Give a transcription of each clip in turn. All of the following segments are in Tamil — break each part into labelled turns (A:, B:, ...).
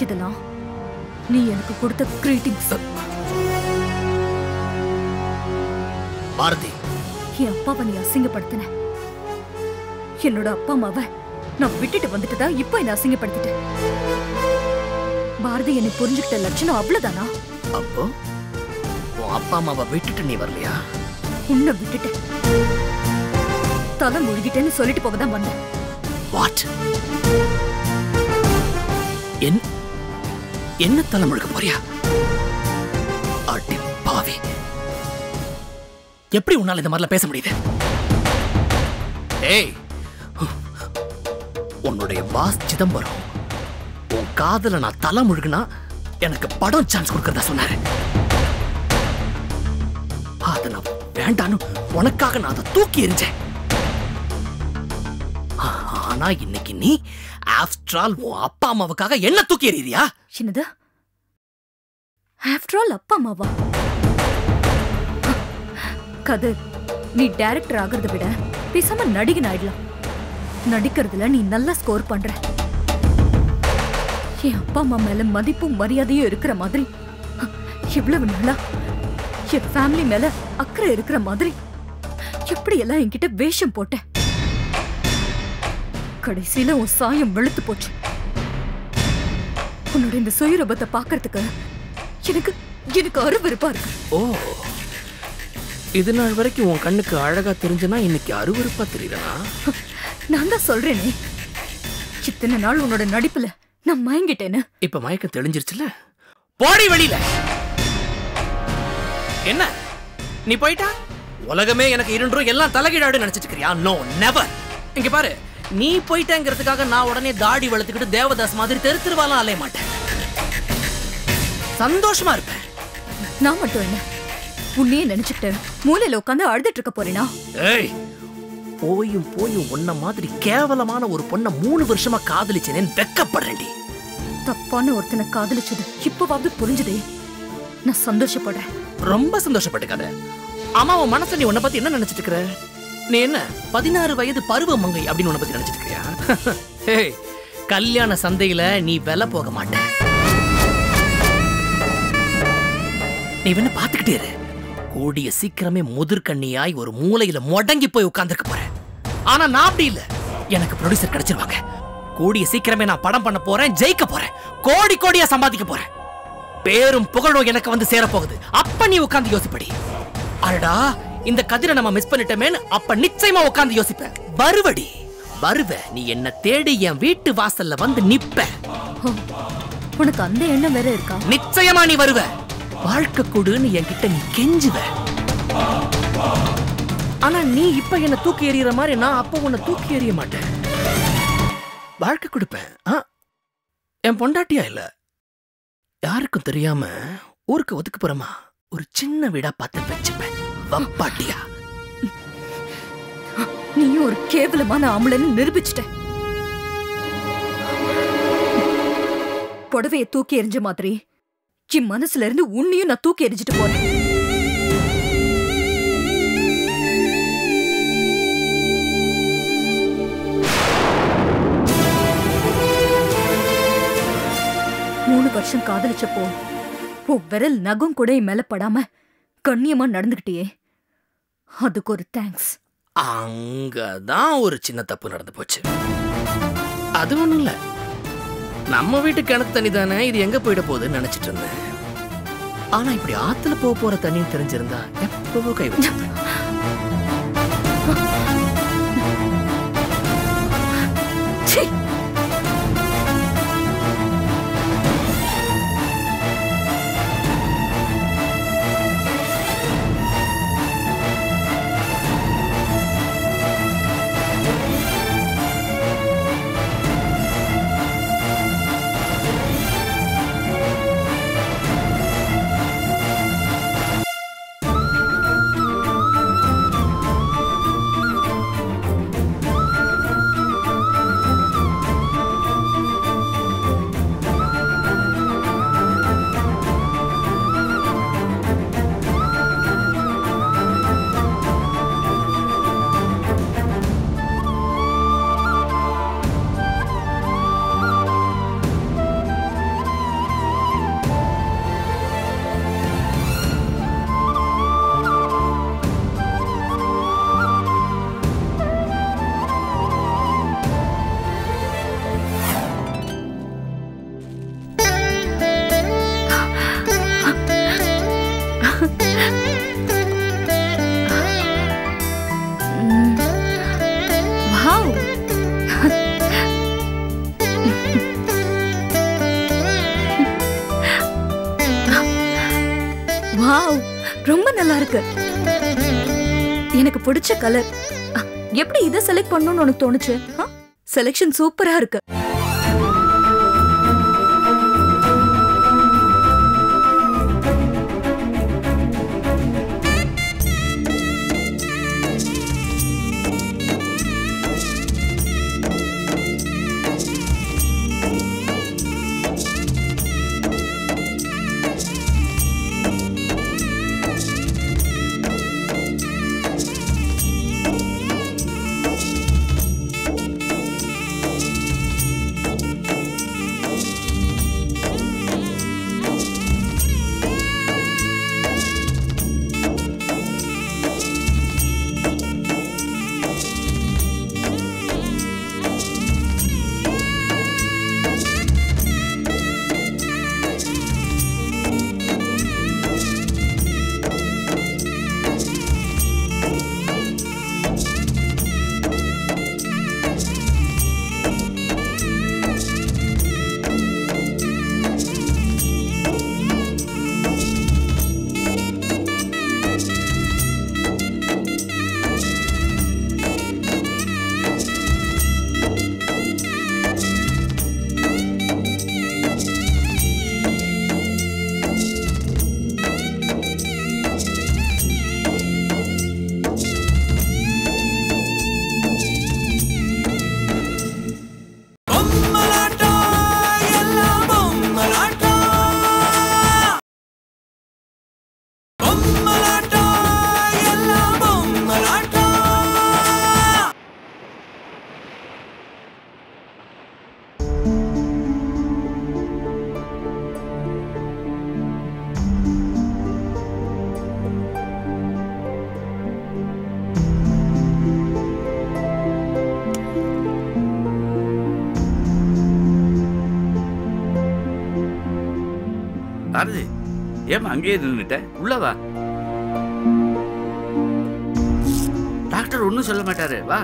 A: இதெல்லாம் நீ எனக்கு கொடுத்த கிரீட்டிங்ஸ்
B: பாரதி
A: என் அப்பாவை நீ அசிங்கப்படுத்தின என்னோட அப்பா அம்மாவை நான் விட்டுட்டு வந்துட்டதா இப்போ என்ன அசிங்கப்படுத்திட்டேன் பாரதி என்னை புரிஞ்சுக்கிட்ட லட்சணம் அவ்வளவுதானா
B: அப்போ உன் அப்பா அம்மாவை விட்டுட்டு நீ வரலையா
A: உன்னை விட்டுட்டேன் தலை முழுகிட்டேன்னு சொல்லிட்டு போக தான் வந்தேன்
B: வாட் என் என்ன தலை முழுக்க போறியா அடி பாவி எப்படி உன்னால இந்த மாதிரிலாம் பேச முடியுது ஏய் உன்னுடைய பாஸ் சிதம்பரம் உன் காதல நான் தலை முழுகுனா எனக்கு படம் சான்ஸ் கொடுக்கறதா சொன்னாரு அத நான் வேண்டான்னு உனக்காக நான் அதை தூக்கி எறிஞ்சேன் ஆனா இன்னைக்கு நீ ஆஃப்டர் ஆல் உன் அப்பா அம்மாவுக்காக என்ன தூக்கி எறியறியா
A: என்னது ஆஃப்டர் ஆல் அப்பா அம்மாவா கதிர் நீ டைரக்டர் ஆகிறத விட பேசாம நடிகன் ஆயிடலாம் நடிக்கிறதுல நீ நல்லா ஸ்கோர் பண்ற என் அப்பா அம்மா மேல மதிப்பும் மரியாதையும் இருக்கிற மாதிரி இவ்வளவு நாளா என் ஃபேமிலி மேல அக்கறை இருக்கிற மாதிரி எப்படி எல்லாம் என்கிட்ட வேஷம் போட்ட கடைசியில உன் சாயம் வெளுத்து போச்சு உன்னோட இந்த சுயரூபத்தை பார்க்கறதுக்கு எனக்கு எனக்கு அருவருப்பா இருக்கு
B: ஓ இது நாள் வரைக்கும் உன் கண்ணுக்கு அழகா தெரிஞ்சனா இன்னைக்கு அருவருப்பா தெரியுதா
A: நான் தான் சொல்றேனே இத்தனை நாள் உன்னோட நடிப்புல நான் மயங்கிட்டேன்னு
B: இப்ப மயக்கம் தெளிஞ்சிருச்சுல போடி வெளியில என்ன நீ போயிட்டா உலகமே எனக்கு இருண்டும் எல்லாம் தலைகீழாடு நினைச்சிட்டு இருக்கிறியா நோ நெவர் இங்க பாரு நீ போயிட்டேங்கிறதுக்காக நான் உடனே தாடி வளர்த்துக்கிட்டு தேவதாஸ் மாதிரி தெரு திருவாலாம் அலைய மாட்டேன் சந்தோஷமா இருப்பேன்
A: நான் மட்டும் என்ன உன்னையே நினைச்சுக்கிட்டு மூலையில உட்காந்து அழுதுட்டு இருக்க போறேனா
B: ஏய் போயும் போயும் உன்ன மாதிரி கேவலமான ஒரு பொண்ண மூணு வருஷமா காதலிச்சேனேன்னு வெக்கப்படுறேன்டி
A: தப்பான ஒருத்தனை காதலிச்சது இப்பவாவது புரிஞ்சுதே நான் சந்தோஷப்படுறேன்
B: ரொம்ப சந்தோஷப்பட்டுக்காத ஆமா உன் மனசுல நீ உன்னை பத்தி என்ன நினைச்சிட்டு இருக்கிற நீ என்ன பதினாறு வயது பருவ மங்கை அப்படின்னு உன்னை பத்தி நினைச்சிட்டு இருக்கியா ஏய் கல்யாண சந்தையில நீ விலை போக மாட்ட நீ வேணா பாத்துக்கிட்டே இரு கூடிய சீக்கிரமே முதிர்கண்ணியாய் ஒரு மூலையில முடங்கி போய் உட்கார்ந்திருக்க போற ஆனா நான் அப்படி இல்ல எனக்கு ப்ரொடியூசர் கிடைச்சிருவாங்க கூடிய சீக்கிரமே நான் படம் பண்ண போறேன் ஜெயிக்க போறேன் கோடி கோடியா சம்பாதிக்க போறேன் பேரும் புகழும் எனக்கு வந்து சேர போகுது அப்ப நீ உட்கார்ந்து யோசிப்படி அடடா இந்த கதிரை நம்ம மிஸ் பண்ணிட்டோமேன்னு அப்ப நிச்சயமா உட்கார்ந்து யோசிப்ப வருவடி வருவ நீ என்ன தேடி என் வீட்டு வாசல்ல வந்து நிப்ப
A: ஓ, உனக்கு அந்த எண்ணம் வேற இருக்கா
B: நிச்சயமா நீ வருவ வாழ்க்கை கொடுன்னு என்கிட்ட நீ கெஞ்சுவ ஆனா நீ இப்ப என்ன தூக்கி எறியற மாதிரி நான் அப்ப உன்னை தூக்கி எறிய மாட்டேன் வாழ்க்கை கொடுப்பேன் ஆ? என் பொண்டாட்டியா இல்ல யாருக்கும் தெரியாம ஊருக்கு ஒதுக்குப்புறமா ஒரு சின்ன வீடா பார்த்து வச்சுப்பேன் வப்பாட்டியா
A: நீயும் ஒரு கேவலமான ஆம்பளைன்னு நிரூபிச்சிட்ட புடவைய தூக்கி எறிஞ்ச மாதிரி என் மனசுல இருந்து உன்னையும் நான் தூக்கி எறிஞ்சிட்டு போறேன் மூணு வருஷம் காதலிச்சப்போ உன் விரல் நகம் கூட என் மேல படாம கண்ணியமா நடந்துகிட்டியே அதுக்கு ஒரு தேங்க்ஸ்
B: அங்கதான் ஒரு சின்ன தப்பு நடந்து போச்சு அது ஒண்ணும் இல்ல நம்ம வீட்டு கிணத்து தண்ணி தானே இது எங்க போயிட போகுதுன்னு நினைச்சிட்டு இருந்தேன் ஆனா இப்படி ஆத்துல போக போற தண்ணி தெரிஞ்சிருந்தா எப்பவோ கை வச்சிருப்பேன்
A: ச்சீ வாவ் ரொம்ப நல்லா இருக்கு எனக்கு பிடிச்ச கலர் எப்படி இதை செலக்ட் பண்ணணும்னு உனக்கு தோணுச்சு செலெக்ஷன் சூப்பரா இருக்கு
C: பாரதி ஏமா அங்கேயே நின்னுட்ட உள்ள வா டாக்டர் ஒன்றும் சொல்ல மாட்டாரு வா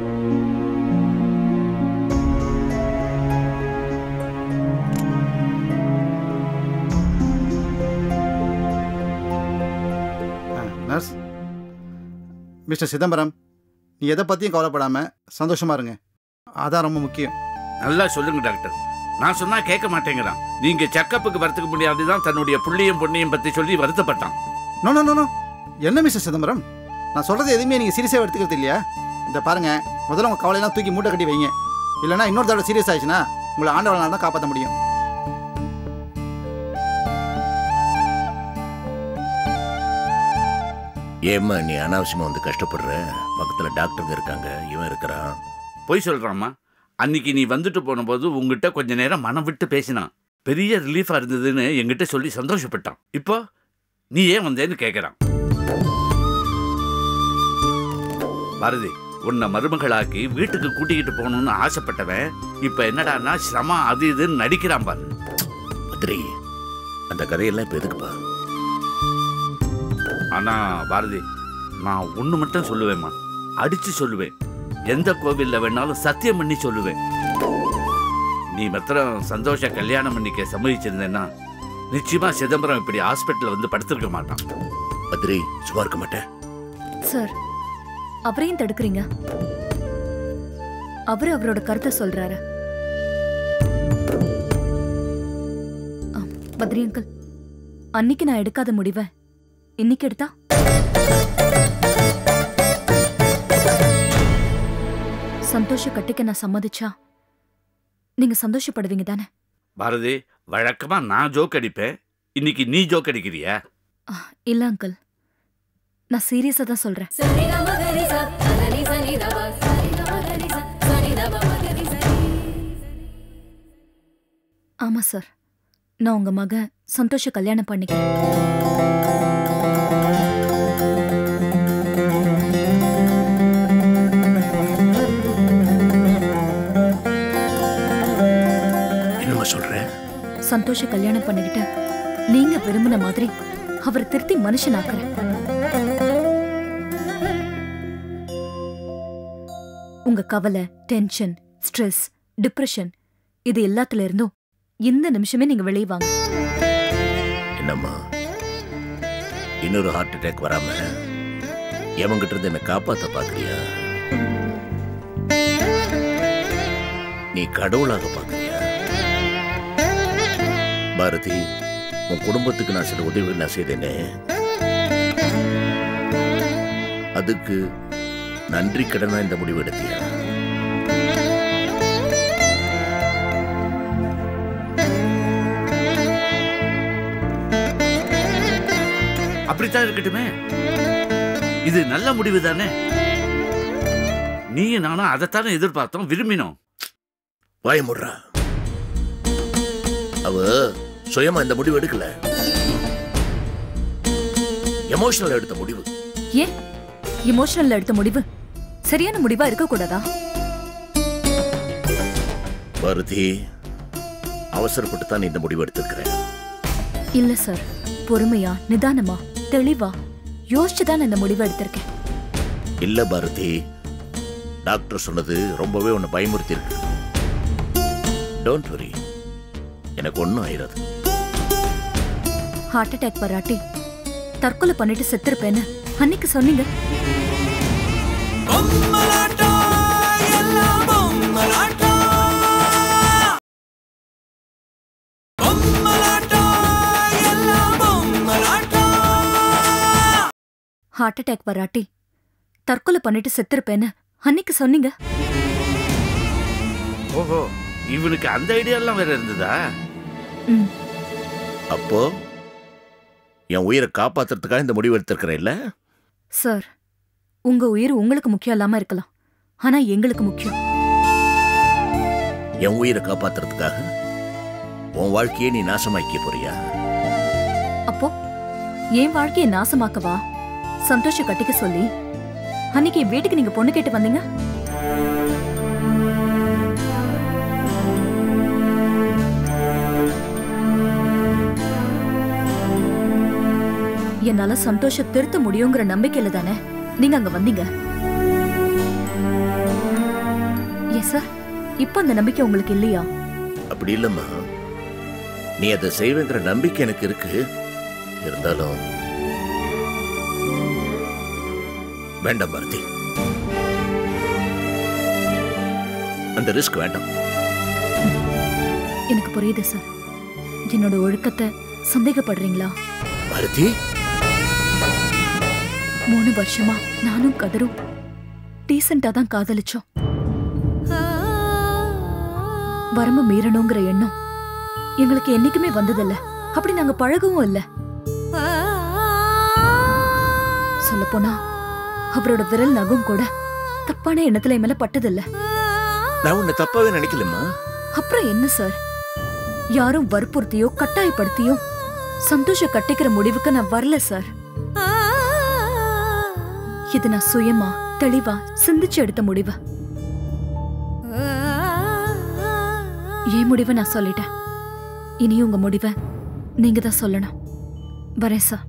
D: நர்ஸ் மிஸ்டர் சிதம்பரம் நீ எதை பற்றியும் கவலைப்படாமல் சந்தோஷமா இருங்க அதான் ரொம்ப முக்கியம்
C: நல்லா சொல்லுங்க டாக்டர் நான் சொன்னா கேட்க மாட்டேங்கிறான் நீங்க செக்கப்புக்கு வரத்துக்கு முடியாதுதான் தன்னுடைய புள்ளியும் பொண்ணையும் பத்தி சொல்லி வருத்தப்பட்டான்
D: நோ நோ நோ நோ என்ன மிஸ்டர் சிதம்பரம் நான் சொல்கிறது எதுவுமே நீங்கள் சீரியஸாக எடுத்துக்கிறது இல்லையா இந்த பாருங்க முதல்ல உங்கள் கவலையெல்லாம் தூக்கி மூட்டை கட்டி வைங்க இல்லைன்னா இன்னொரு தடவை சீரியஸ் ஆயிடுச்சுன்னா உங்களை ஆண்டவனால் தான் காப்பாற்ற முடியும்
E: ஏம்மா நீ அனாவசியமா வந்து கஷ்டப்படுற பக்கத்துல டாக்டருங்க இருக்காங்க இவன் இருக்கிறான்
C: பொய் சொல்றாம்மா அன்னைக்கு நீ வந்துட்டு போனபோது உங்ககிட்ட கொஞ்ச நேரம் மனம் விட்டு பேசினான் பெரிய ரிலீஃபா இருந்ததுன்னு என்கிட்ட சொல்லி சந்தோஷப்பட்டான் இப்போ நீ ஏன் வந்தேன்னு கேட்கறான் பாரதி உன்னை மருமகளாக்கி வீட்டுக்கு கூட்டிக்கிட்டு போகணும்னு ஆசைப்பட்டவன் இப்ப என்னடான்னா சிரமம் அது இதுன்னு நடிக்கிறான் பாரு
E: பத்ரி அந்த கதையெல்லாம் இப்ப எதுக்குப்பா
C: ஆனா பாரதி நான் ஒண்ணு மட்டும் சொல்லுவேம்மா அடிச்சு சொல்லுவேன் எந்த கோவில்ல வேணாலும் சத்தியம் பண்ணி சொல்லுவேன் நீ மாத்திரம் சந்தோஷ கல்யாணம் பண்ணிக்க சம்மதிச்சிருந்தேன்னா நிச்சயமா சிதம்பரம் இப்படி ஹாஸ்பிட்டல்ல வந்து படுத்திருக்க மாட்டான்
E: பத்ரி சும்மா இருக்க மாட்டேன்
A: சார் அவரையும் தடுக்கிறீங்க அவரு அவரோட கருத்தை சொல்றாரு ஆ, பத்ரி அங்கிள் அன்னைக்கு நான் எடுக்காத முடிவை இன்னைக்கு எடுத்தா சந்தோஷ கட்டிக்க நான் சம்மதிச்சா நீங்க சந்தோஷப்படுவீங்க தானே
C: பாரதி வழக்கமா நான் ஜோக் அடிப்பேன் இன்னைக்கு நீ ஜோக் அடிக்கிறியா
A: ஆ, இல்ல அங்கிள் நான் சீரியஸா தான் சொல்றேன் ஆமா சார் நான் உங்க மக சந்தோஷ கல்யாணம் பண்ணிக்கிறேன்
E: என்னம்மா சொல்ற
A: சந்தோஷ கல்யாணம் பண்ணிக்கிட்டு நீங்க விரும்பின மாதிரி அவர் திருத்தி மனுஷனாக்குறேன் உங்க கவலை டென்ஷன் ஸ்ட்ரெஸ் டிப்ரெஷன் இது எல்லாத்துல இருந்தும் இந்த நிமிஷமே நீங்க வெளியே வாங்க
E: என்னம்மா இன்னொரு ஹார்ட் அட்டாக் வராம எவங்கிட்ட இருந்து என்னை காப்பாத்த பாக்குறியா நீ கடவுளாக பாக்குறியா பாரதி உன் குடும்பத்துக்கு நான் சில உதவிகள் நான் செய்தேனே அதுக்கு நன்றி கடனா இந்த முடிவு எடுத்தியா
C: அப்படித்தான் இருக்கட்டுமே இது நல்ல முடிவு தானே நீயும் நானும் அதைத்தானே எதிர்பார்த்தோம் விரும்பினோம்
E: வாய முடுறா அவ சுயமா இந்த முடிவு எடுக்கல எமோஷனல் எடுத்த முடிவு
A: ஏன் இமோஷனல்ல எடுத்த முடிவு சரியான முடிவா இருக்க கூடாதா
E: பாரதி அவசரப்பட்டு தான் நீ இந்த முடிவு எடுத்திருக்கிறேன்
A: இல்ல சார் பொறுமையா நிதானமா தெளிவா யோசிச்சுதான் நான் இந்த முடிவை எடுத்திருக்கேன்
E: இல்ல பாரதி டாக்டர் சொன்னது ரொம்பவே உன்னை பயமுறுத்தி இருக்கு டோன்ட் வரி எனக்கு ஒன்றும் ஆயிராது
A: ஹார்ட் அட்டாக் வராட்டி தற்கொலை பண்ணிட்டு செத்துருப்பேன்னு அன்னைக்கு சொன்னீங்க ஹார்ட் அட்டாக் வராட்டி தற்கொலை பண்ணிட்டு செத்துருப்பேன்னு அன்னைக்கு சொன்னீங்க
C: ஓஹோ இவனுக்கு அந்த ஐடியாலாம் வேற இருந்ததா
A: ம்
E: அப்போ என் உயிரை காப்பாத்துறதுக்காக இந்த முடிவு எடுத்திருக்கிறேன் இல்ல
A: சார் உங்க உயிர் உங்களுக்கு முக்கியம் இல்லாம இருக்கலாம் ஆனா எங்களுக்கு முக்கியம்
E: என் உயிரை காப்பாத்துறதுக்காக உன் வாழ்க்கையை நீ நாசமாக்கிய போறியா
A: அப்போ என் வாழ்க்கையை நாசமாக்கவா சந்தோஷ கட்டிக்க சொல்லி அன்னைக்கு என் வீட்டுக்கு நீங்க பொண்ணு கேட்டு வந்தீங்க என்னால சந்தோஷ திருத்த முடியுங்கிற நம்பிக்கையில தானே நீங்க அங்க வந்தீங்க எஸ் சார் இப்போ அந்த நம்பிக்கை உங்களுக்கு இல்லையா
E: அப்படி இல்லம்மா நீ அதை செய்வேங்கிற நம்பிக்கை எனக்கு இருக்கு இருந்தாலும் வேண்டாம் பாரதி அந்த ரிஸ்க் வேண்டாம்
A: எனக்கு புரியுது சார் என்னோட ஒழுக்கத்தை சந்தேகப்படுறீங்களா
E: பாரதி
A: மூணு வருஷமா நானும் கதரும் டீசெண்டா தான் காதலிச்சோம் வரம்பு மீறணுங்கிற எண்ணம் எங்களுக்கு என்னைக்குமே வந்ததில்ல அப்படி நாங்க பழகவும் இல்ல சொல்லப் போனா அவரோட விரல் நகம் கூட தப்பான எண்ணத்துல என் மேல பட்டதில்ல
E: நான் உன்னை தப்பாவே நினைக்கலம்மா
A: அப்புறம் என்ன சார் யாரும் வற்புறுத்தியோ கட்டாயப்படுத்தியோ சந்தோஷ கட்டிக்கிற முடிவுக்கு நான் வரல சார் இது நான் சுயமா தெளிவா சிந்திச்சு எடுத்த முடிவு என் முடிவை நான் சொல்லிட்டேன் இனி உங்க முடிவை நீங்க தான் சொல்லணும் வரேன் சார்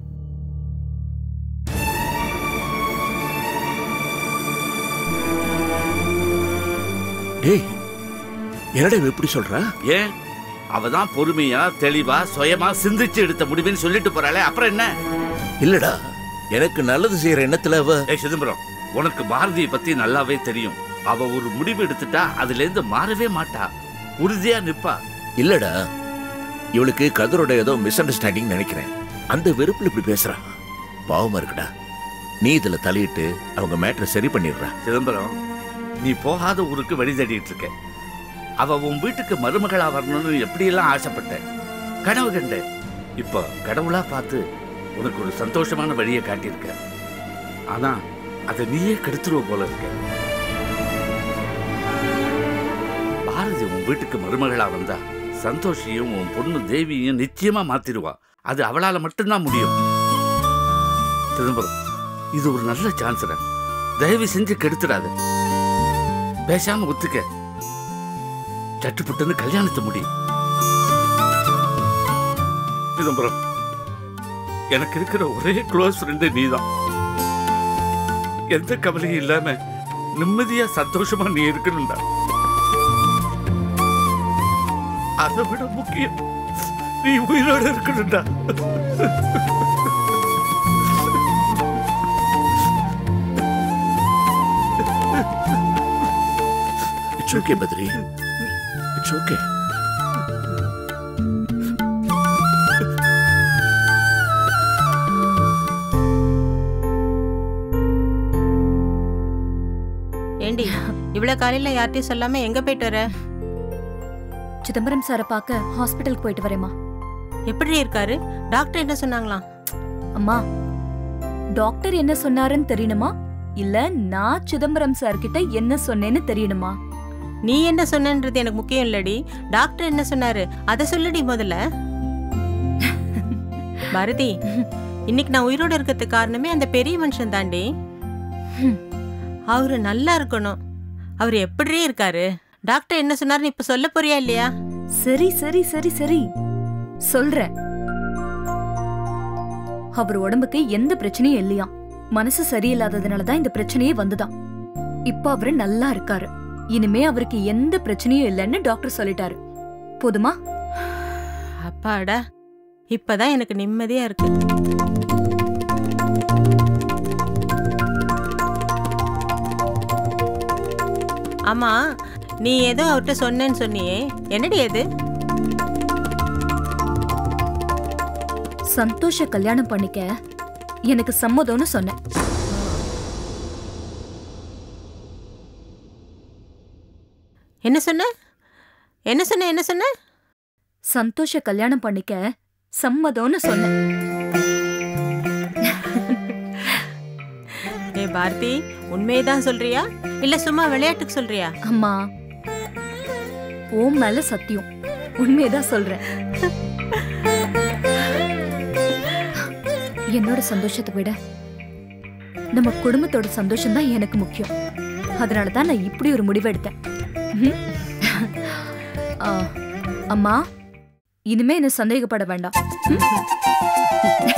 E: டேய் என்னடா இவ எப்படி சொல்றா
C: ஏன் அவ தான் பொறுமையா தெளிவா சுயமா சிந்திச்சு எடுத்த முடிவுன்னு சொல்லிட்டு போறாளே அப்புறம் என்ன
E: இல்லடா எனக்கு நல்லது செய்யற எண்ணத்துல அவ
C: ஏய் சிதம்பரம் உனக்கு பாரதியை பத்தி நல்லாவே தெரியும் அவ ஒரு முடிவு எடுத்துட்டா அதுல இருந்து மாறவே மாட்டா உறுதியா நிப்பா
E: இல்லடா இவளுக்கு கதரோட ஏதோ மிஸ் அண்டர்ஸ்டாண்டிங் நினைக்கிறேன் அந்த வெறுப்புல இப்படி பேசுறா பாவமா இருக்குடா நீ இதுல தலையிட்டு அவங்க மேட்டரை சரி பண்ணிடுறா
C: சிதம்பரம் நீ போகாத ஊருக்கு வழி தேடிட்டு இருக்க அவ உன் வீட்டுக்கு மருமகளா வரணும்னு எப்படியெல்லாம் ஆசைப்பட்ட கனவு கண்ட இப்போ கடவுளா பார்த்து உனக்கு ஒரு சந்தோஷமான வழியை காட்டியிருக்க ஆனா அதை நீயே கெடுத்துருவ போல இருக்க பாரதி உன் வீட்டுக்கு மருமகளா வந்தா சந்தோஷியும் உன் பொண்ணு தேவியும் நிச்சயமா மாத்திருவா அது அவளால மட்டும்தான் முடியும் சிதம்பரம் இது ஒரு நல்ல சான்ஸ் தயவு செஞ்சு கெடுத்துடாத பேசாம ஒத்துக்க சட்டுப்புட்டுன்னு கல்யாணத்தை முடி சிதம்பரம் எனக்கு இருக்கிற ஒரே க்ளோஸ் ஃப்ரெண்டு நீதான் எந்த கவலையும் இல்லாம நிம்மதியா சந்தோஷமா நீ இருக்கணும்டா அதை விட முக்கியம் நீ உயிரோட இருக்கணும்டா
E: it's okay Badri it's okay
F: ஏண்டி இவ்வளவு காலையில யார்கிட்டயும் சொல்லாம எங்க போயிட்டு வர
A: சிதம்பரம் சாரை பார்க்க ஹாஸ்பிட்டலுக்கு போயிட்டு வரேம்மா
F: எப்படி இருக்காரு டாக்டர் என்ன சொன்னாங்களாம்
A: அம்மா டாக்டர் என்ன சொன்னாருன்னு தெரியணுமா இல்ல நான் சிதம்பரம் சார் கிட்ட என்ன சொன்னேன்னு தெரியணுமா
F: நீ என்ன சொன்னன்றது எனக்கு முக்கியம் இல்லடி டாக்டர் என்ன சொன்னாரு அத சொல்லுடி முதல்ல பாரதி இன்னைக்கு நான் உயிரோட இருக்கிறதுக்கு காரணமே அந்த பெரிய மனுஷன் தாண்டி
A: ஹம்.
F: அவரு நல்லா இருக்கணும் அவர் எப்படி இருக்காரு டாக்டர் என்ன சொன்னாருன்னு இப்ப சொல்ல போறியா இல்லையா
A: சரி சரி சரி சரி சொல்றேன் அவர் உடம்புக்கு எந்த பிரச்சனையும் இல்லையா மனசு சரியில்லாததுனால தான் இந்த பிரச்சனையே வந்துதான் இப்ப அவரு நல்லா இருக்காரு இனிமே அவருக்கு எந்த பிரச்சனையும் இல்லைன்னு டாக்டர் சொல்லிட்டாரு போதுமா
F: அப்பாடா இப்பதான் எனக்கு நிம்மதியா இருக்கு ஆமா நீ ஏதோ அவர்கிட்ட சொன்னேன்னு சொன்னியே என்னடி அது
A: சந்தோஷ கல்யாணம் பண்ணிக்க எனக்கு சம்மதம்னு சொன்னேன்
F: என்ன சொன்ன என்ன சொன்ன என்ன சொன்ன
A: சந்தோஷ கல்யாணம் பண்ணிக்க சம்மதம்னு சொன்னேன்
F: ஏ பாரதி உண்மையதான் சொல்றியா இல்ல சும்மா விளையாட்டுக்கு சொல்றியா
A: அம்மா ஓம் மேல சத்தியம் உண்மையதான் சொல்றேன் என்னோட சந்தோஷத்தை விட நம்ம குடும்பத்தோட சந்தோஷம் தான் எனக்கு முக்கியம் அதனால தான் நான் இப்படி ஒரு முடிவு எடுத்தேன் ம்ஹும். ஆ, அம்மா இனிமே என்ன சந்தேகப்பட வேண்டாம் ம்?